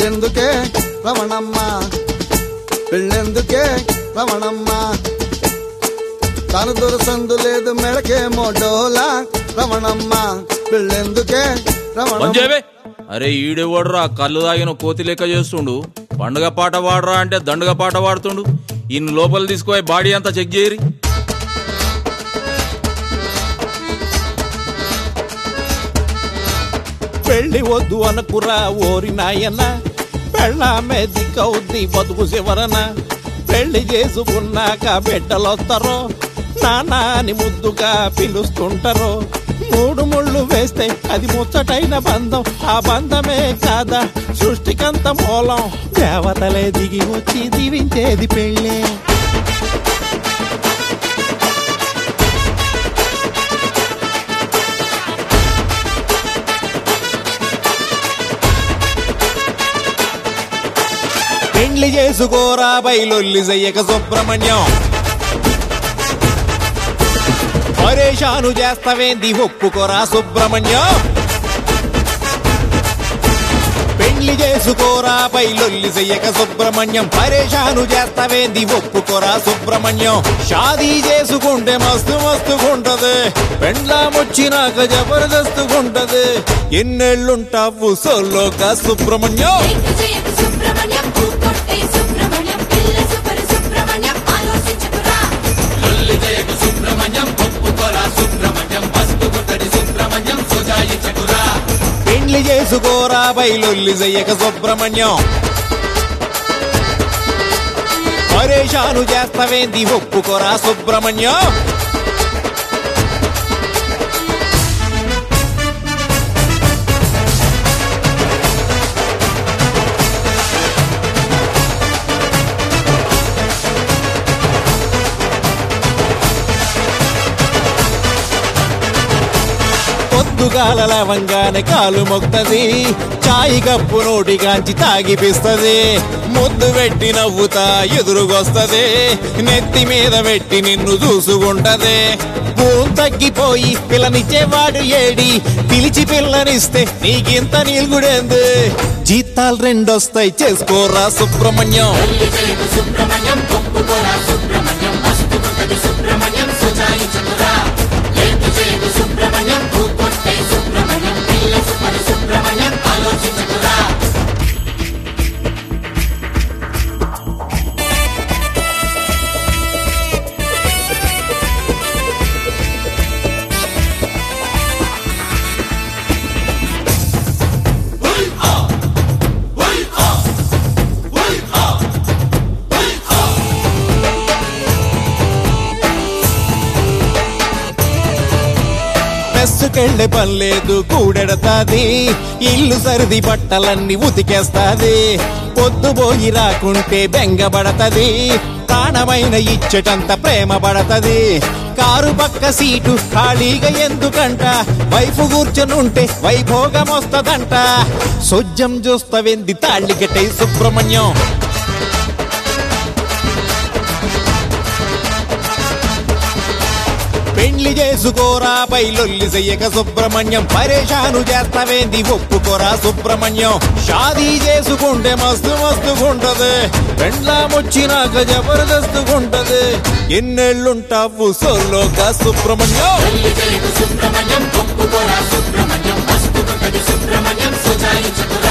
ఎందుకే రమణమ్మ పెళ్ళెందుకే రమణమ్మ తను దొరసందు లేదు మెడకేమో డోలా రమణమ్మ పెళ్ళెందుకే రమణమ్మ మంజేవే అరే ఈడేవాడురా కళ్ళు తాగిన కోతి లెక్క చేస్తుండు పండుగ పాట వాడరా అంటే దండుగ పాట పాడుతుండు ఇన్ని లోపల తీసుకుపోయి బాడీ అంతా చెక్ చేయరి పెళ్లి వద్దు అనుకురా ఓరి నాయన పెళ్ళామే దిక్కవుద్ది బతుకు చివరన పెళ్లి చేసుకున్నాక బిడ్డలొస్తారో నానా అని ముద్దుగా పిలుస్తుంటారో మూడు ముళ్ళు వేస్తే అది ముచ్చటైన బంధం ఆ బంధమే కాదా సృష్టికంత మూలం దేవతలే దిగి వచ్చి దీవించేది పెళ్ళే పెండ్లి చేసుకోరా బయలొల్లి చెయ్యక సుబ్రహ్మణ్యం పరేషాను చేస్తావేంది ఒప్పుకోరా సుబ్రహ్మణ్యం పెండ్లి చేసుకోరా బయలొల్లి చెయ్యక సుబ్రహ్మణ్యం పరేషాను చేస్తావేంది ఒప్పుకోరా సుబ్రహ్మణ్యం షాదీ చేసుకుంటే మస్తు మస్తుగుంటది పెండ్లామొచ్చినాక జబర్దస్తుగుంటది ఎన్నెళ్ళుంటావు సోలోగా సుబ్రహ్మణ్యం ఏక జయక సుబ్రహ్మణ్యం పూకొట్టే సుబ్రహ్మణ్యం పిల్ల సుపరి సుబ్రహ్మణ్యం ఆలోచించకురా పెండ్లి చేసుకోరా బయలొల్లి చెయ్యక సుబ్రహ్మణ్యం పరేషాను చేస్తావేంది ఒప్పుకోరా సుబ్రహ్మణ్యం పొద్దుగాల లవంగానే కాలు మొక్తది చాయి కప్పు నోటిగాంచి తాగిపిస్తది ముద్దు పెట్టి నవ్వుతా ఎదురుగొస్తది నెత్తి మీద పెట్టి నిన్ను చూసుకుంటది భూం తగ్గిపోయి పిల్లనిచ్చేవాడు ఏడి పిలిచి పిల్లనిస్తే నీకింత నీల్గుడేంది జీతాలు రెండొస్తాయి చేసుకోరా సుబ్రహ్మణ్యం మెస్సుకెళ్ళే పనిలేదు కూడెడతాది ఇల్లు సరిది బట్టలన్నీ ఉతికేస్తాది పొద్దుపోయి రాకుంటే బెంగబడతది ప్రాణమైన ఇచ్చటంత ప్రేమ పడతది కారు పక్క సీటు ఖాళీగా ఎందుకంట వైపు కూర్చొనుంటే వైభోగం వస్తదంట సొజ్జం చూస్తవెంది తాళ్ళిగటై సుబ్రహ్మణ్యం పెండ్లి చేసుకోరా బయలొల్లి చెయ్యక సుబ్రహ్మణ్యం పరేషాను చేస్తావేంది ఒప్పుకోరా సుబ్రహ్మణ్యం షాదీ చేసుకుంటే మస్తు మస్తుగుంటది పెండ్లామొచ్చినాక జబర్దస్తుగుంటది ఎన్నెళ్ళుంటావు సోలోగా సుబ్రహ్మణ్యం సుబ్రహ్మణ్యం ఒప్పుకోరా సుబ్రహ్మణ్యం మస్తు సుబ్రహ్మణ్యం సుజాయించకురా